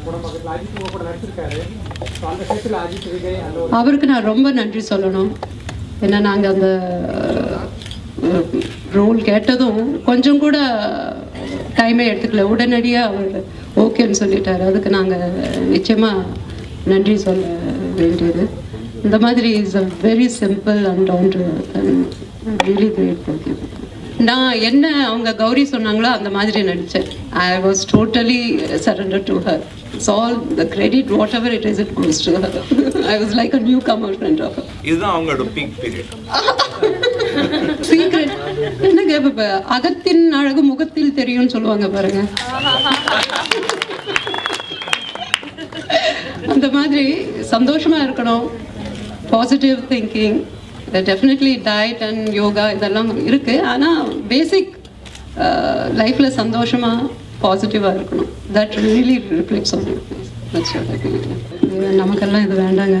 படம் பக்கத்தில் அஜித் உங்க கூட நடிச்சிருக்காரு ஸோ அந்த செட்டில் அஜித் விஜய் அந்த ஒரு அவருக்கு நான் ரொம்ப நன்றி சொல்லணும் ஏன்னா நாங்கள் அந்த ரோல் கேட்டதும் கொஞ்சம் கூட டைமே எடுத்துக்கல உடனடியாக அவர் ஓகேன்னு சொல்லிட்டாரு அதுக்கு நாங்கள் நிச்சயமாக நன்றி சொல்ல வேண்டியது இந்த மாதிரி is a very simple and down to really great நான் என்ன அவங்க கௌரி சொன்னாங்களோ அந்த மாதிரி நடித்தேன் I was totally surrender to her it's all the credit whatever it is it goes to her I was like a newcomer friend of இதுதான் அவங்களோட peak period secret என்னங்க இப்ப அகத்தின் அழகு முகத்தில் தெரியும்னு சொல்லுவாங்க பாருங்க அந்த மாதிரி சந்தோஷமா இருக்கணும் positive thinking definitely diet and yoga இதெல்லாம் இருக்கு ஆனால் பேசிக் லைஃப்பில் சந்தோஷமா பாசிட்டிவாக இருக்கணும் தட் ரியலி ரிஃப்ளெக்ட்ஸ் ஆன் நமக்கெல்லாம் இது வேண்டாங்க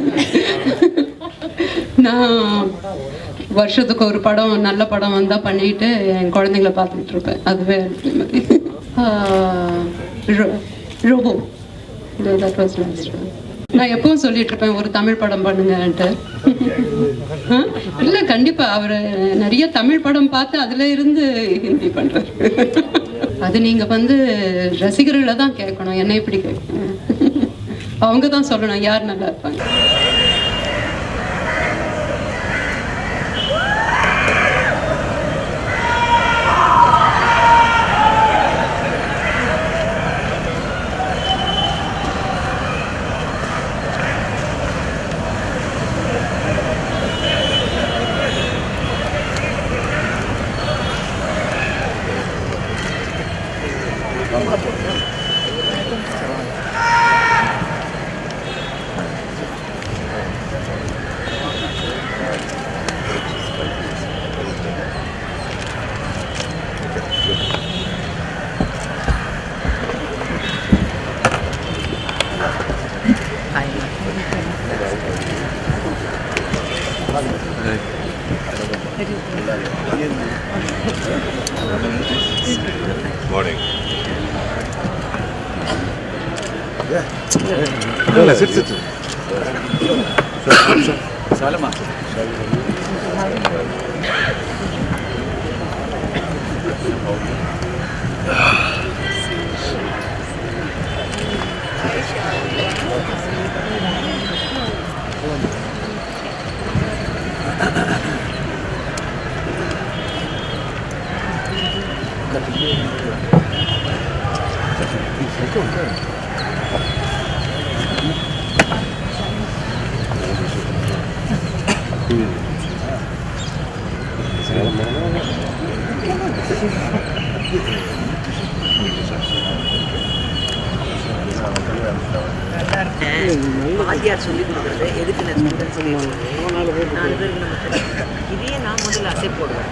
நான் வருஷத்துக்கு ஒரு படம் நல்ல படம் வந்தால் பண்ணிட்டு என் குழந்தைங்கள பார்த்துக்கிட்டு இருப்பேன் அதுவே நிம்மதி ரோபோ தட் வாஸ் லாஸ்ட் நான் எப்பவும் சொல்லிட்டு இருப்பேன் ஒரு தமிழ் படம் பண்ணுங்கன்ட்டு ஆ? இல்ல கண்டிப்பா அவர் நிறைய தமிழ் படம் பார்த்து அதுல இருந்து ஹிந்தி பண்றாரு அது நீங்க வந்து ரசிகர்களை தான் கேட்கணும் என்ன இப்படி கேட்கணும் அவங்க தான் சொல்லணும் யார் நல்லா இருப்பாங்க மார்னிங் ಇಲ್ಲ ಸಿಟ್ ಸಿಟ್ வாத்தியார் சொல்லி கொடுக்குறது எதுக்கு நான் ஸ்டூடெண்ட் சொல்லி நாலு பேருக்கு நமக்கு இதையே நான் முதல்ல அசை போடுவேன்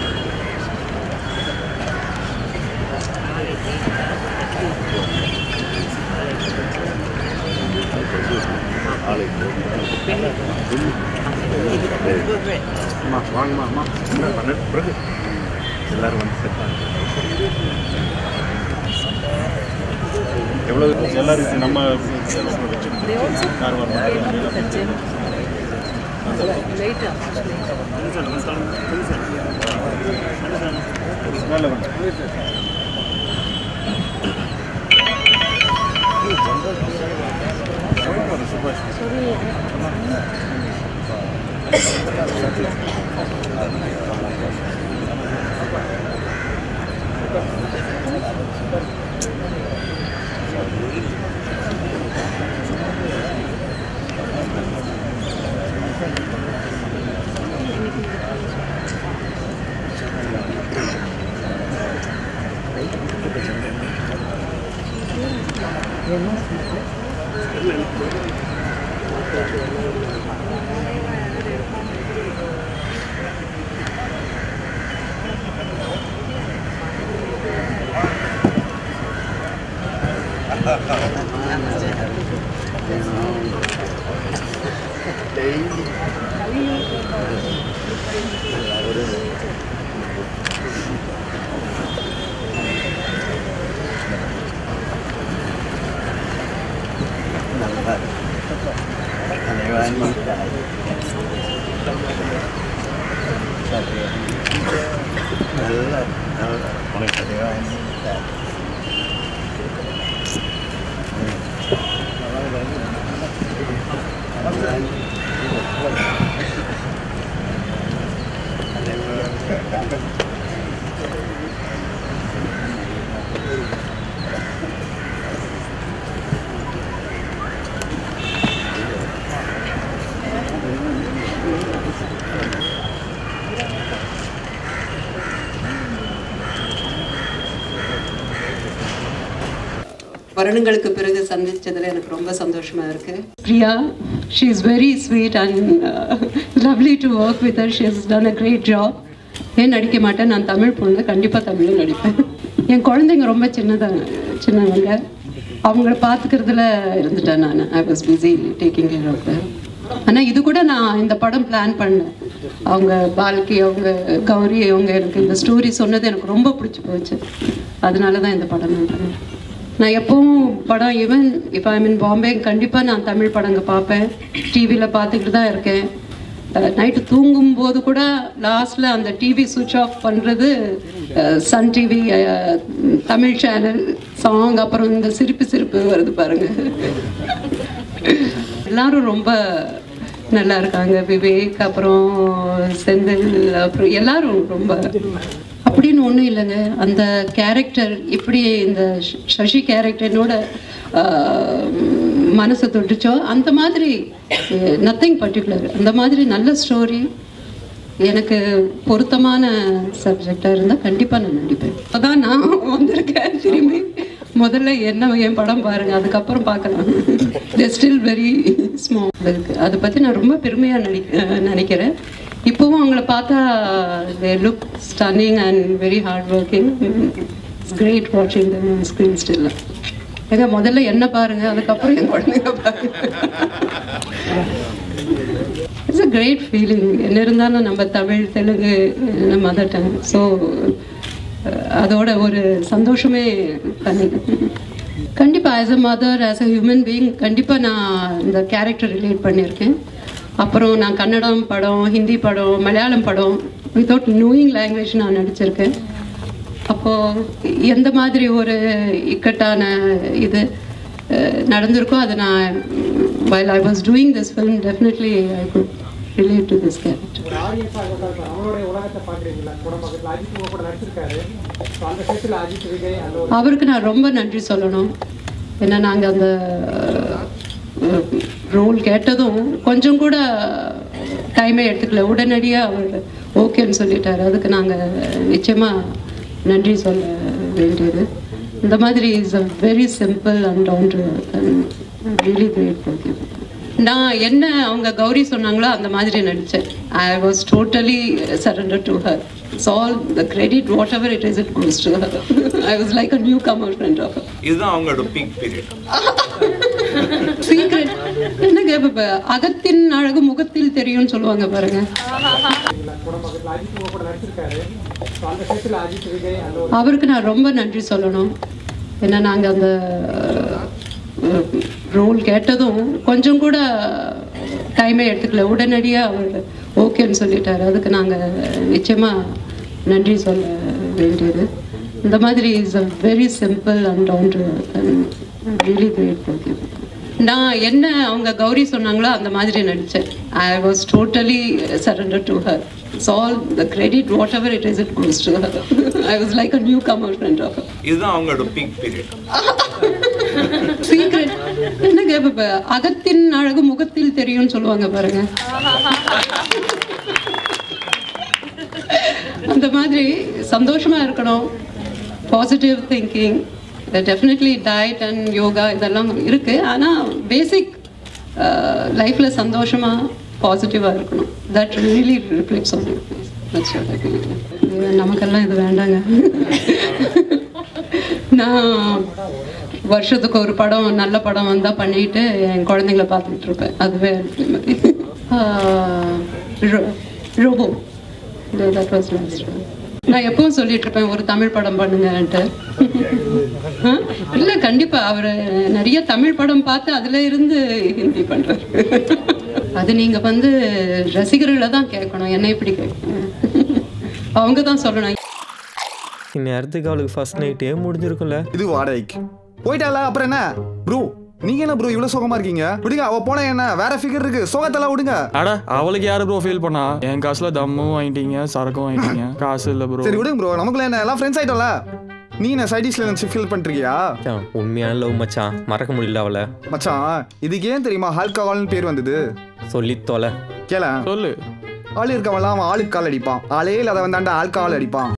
ಅಮ್ಮ ವಾಂಗಮ್ಮ ಅಮ್ಮ ಪನ್ನெண்டு பிறகு எல்லாரும் வந்து செட் எவ்வளோ எல்லாரும் நம்ம கார் மேலே வந்து வருடங்களுக்கு பிறகு சந்திச்சதுல எனக்கு ரொம்ப சந்தோஷமா இருக்கு Priya she is very sweet and lovely to work with her she has done a great job ஏன் நடிக்க மாட்டேன் நான் தமிழ் பொண்ணு கண்டிப்பாக தமிழும் நடிப்பேன் என் குழந்தைங்க ரொம்ப சின்னதாக சின்னவங்க அவங்கள பார்த்துக்கிறதுல இருந்துட்டேன் நான் I was busy taking care of ஆனால் இது கூட நான் இந்த படம் பிளான் பண்ணேன் அவங்க பால்கி அவங்க கௌரி அவங்க எனக்கு இந்த ஸ்டோரி சொன்னது எனக்கு ரொம்ப பிடிச்சி போச்சு அதனால தான் இந்த படம் நான் பண்ணேன் நான் எப்பவும் படம் ஈவன் இப்போ ஐ மீன் பாம்பே கண்டிப்பாக நான் தமிழ் படங்க பார்ப்பேன் டிவியில் பார்த்துக்கிட்டு தான் இருக்கேன் நைட்டு தூங்கும் போது கூட லாஸ்ட்ல அந்த டிவி சுவிட்ச் ஆஃப் பண்ணுறது Sun TV Tamil channel song அப்புறம் இந்த சிரிப்பு சிரிப்பு வருது பாருங்க எல்லாரும் ரொம்ப நல்லா இருக்காங்க விவேக் அப்புறம் செந்தில் அப்புறம் எல்லாரும் ரொம்ப அப்படின்னு ஒன்றும் இல்லைங்க அந்த கேரக்டர் இப்படி இந்த ஷ- சசி கேரக்டர் என்னோட ஆஹ், மனசை தொட்டுச்சோ அந்த மாதிரி நத்திங் பர்டிகுலர் அந்த மாதிரி நல்ல ஸ்டோரி எனக்கு பொருத்தமான சப்ஜெக்டாக இருந்தால் கண்டிப்பாக நான் நடிப்பேன் அதான் நான் வந்திருக்கேன் திரும்பி முதல்ல என்ன என் படம் பாருங்க அதுக்கப்புறம் பார்க்கலாம் ஸ்டில் வெரி ஸ்மால் இருக்கு அதை பற்றி நான் ரொம்ப பெருமையாக நடி நினைக்கிறேன் இப்போவும் அவங்கள பார்த்தா look stunning and very hard working it's great வாட்சிங் த ஸ்க்ரீன் ஸ்டில் ஏங்க முதல்ல என்ன பாருங்க அதுக்கப்புறம் என் குழந்தைங்க பாருங்க இட்ஸ் அ கிரேட் ஃபீலிங் என்ன இருந்தாலும் நம்ம தமிழ் தெலுங்கு நம்ம மதர் டங் ஸோ அதோட ஒரு சந்தோஷமே தனி கண்டிப்பாக as a mother as a human being கண்டிப்பாக நான் இந்த கேரக்டர் ரிலேட் பண்ணியிருக்கேன் அப்புறம் நான் கன்னடம் படம் ஹிந்தி படம் மலையாளம் படம் வித்தவுட் நூயிங் லாங்குவேஜ் நான் நடிச்சிருக்கேன் அப்போது எந்த மாதிரி ஒரு இக்கட்டான இது அஹ், நடந்திருக்கோ அதை நான் while I was doing this film definitely I could relate to this character ஒரு ஆடியன்ஸாக இருந்தால் அவனுடைய உலகத்தை பார்க்குறீங்களா கூட பக்கத்தில் அஜித் உங்க கூட நடிச்சிருக்காரு ஸோ அந்த விஷயத்தில் அஜித் விஜய் அந்த ஒரு அவருக்கு நான் ரொம்ப நன்றி சொல்லணும் ஏன்னா நாங்கள் அந்த ரோல் கேட்டதும் கொஞ்சம் கூட டைமே எடுத்துக்கல உடனடியாக அவர் ஓகேன்னு சொல்லிட்டாரு அதுக்கு நாங்கள் நிச்சயமாக நன்றி சொல்ல வேண்டியது இந்த மாதிரி is a very simple and down to really great நான் என்ன அவங்க கௌரி சொன்னாங்களோ அந்த மாதிரி நடித்தேன் I was totally surrender to her it's all the credit whatever it is it goes to her I was like a newcomer friend of இதுதான் அவங்களோட peak period secret என்னங்க இப்ப அகத்தின் அழகு முகத்தில் தெரியும்னு சொல்லுவாங்க பாருங்க கூட பக்கத்தில் அஜித் உங்க கூட நடிச்சிருக்காரு ஸோ அந்த விஷயத்தில் அஜித் விஜய் அந்த ஒரு அவருக்கு நான் ரொம்ப நன்றி சொல்லணும் ஏன்னா நாங்கள் அந்த ரோல் கேட்டதும் கொஞ்சம் கூட டைமே எடுத்துக்கல உடனடியாக அவர் ஓகேன்னு சொல்லிட்டாரு அதுக்கு நாங்கள் நிச்சயமாக நன்றி சொல்ல வேண்டியது இந்த மாதிரி is a very simple and down to really great நான் என்ன அவங்க கௌரி சொன்னாங்களோ அந்த மாதிரி நடித்தேன் I was totally surrender to her it's all the credit whatever it is it goes to her I was like a newcomer friend of இதுதான் அவங்களோட peak period secret என்னங்க இப்ப அகத்தின் அழகு முகத்தில் தெரியும்னு சொல்லுவாங்க பாருங்க அந்த மாதிரி சந்தோஷமா இருக்கணும் positive thinking definitely diet and yoga இதெல்லாம் இருக்கு ஆனா பேசிக் லைஃப்ல சந்தோஷமா பாசிட்டிவா இருக்கணும் தட் ரியலி ரிஃப்ளெக்ட்ஸ் ஆன் நமக்கெல்லாம் இது வேண்டாங்க நான் வருஷத்துக்கு ஒரு படம் நல்ல படம் வந்தால் பண்ணிட்டு என் குழந்தைங்கள பார்த்துட்டு இருப்பேன் அதுவே நிம்மதி. Ah ro- robo that was நான் எப்பவும் சொல்லிட்டு இருப்பேன் ஒரு தமிழ் படம் பண்ணுங்கன்ட்டு ஆ? இல்ல கண்டிப்பா அவர் நிறைய தமிழ் படம் பார்த்து அதுல இருந்து ஹிந்தி பண்றாரு அது நீங்க வந்து ரசிகர்களை தான் கேட்கணும் என்ன இப்படி கேட்கணும் அவங்க தான் சொல்லணும் இந்நேரத்துக்கு அவளுக்கு ஃபர்ஸ்ட் நைட்டே முடிஞ்சிருக்கும்ல இது வாடகைக்கு போயிட்டால அப்புறம் என்ன ப்ரோ நீங்க என்ன ப்ரோ இவ்வளவு சோகமா இருக்கீங்க விடுங்க அவ போனா என்ன வேற ஃபிகர் இருக்கு சோகத்தெல்லாம் விடுங்க அட அவளுக்கு யாரு ப்ரோ ஃபீல் பண்ணா என் காசுல தம்மும் வாங்கிட்டீங்க சரக்கும் வாங்கிட்டீங்க காசு இல்ல ப்ரோ சரி விடுங்க ப்ரோ நமக்குள்ள என்ன எல்லாம் ஃப்ரெண்ட்ஸ் ஆயிட்டோம்ல நீ என்ன சைடிஷ்ல நினைச்சு ஃபீல் பண்றியா மச்சான், உண்மையான லவ் மச்சான் மறக்க முடியல அவளை மச்சான் இதுக்கு ஏன் தெரியுமா ஆல்கஹால்னு பேர் வந்தது சொல்லி தொலை கேள சொல்லு ஆள் இருக்கவன்லாம் அவன் ஆளுக்கு கால் அடிப்பான் ஆளே இல்லாத வந்தாண்டா ஆல்கஹால் அடிப்பான்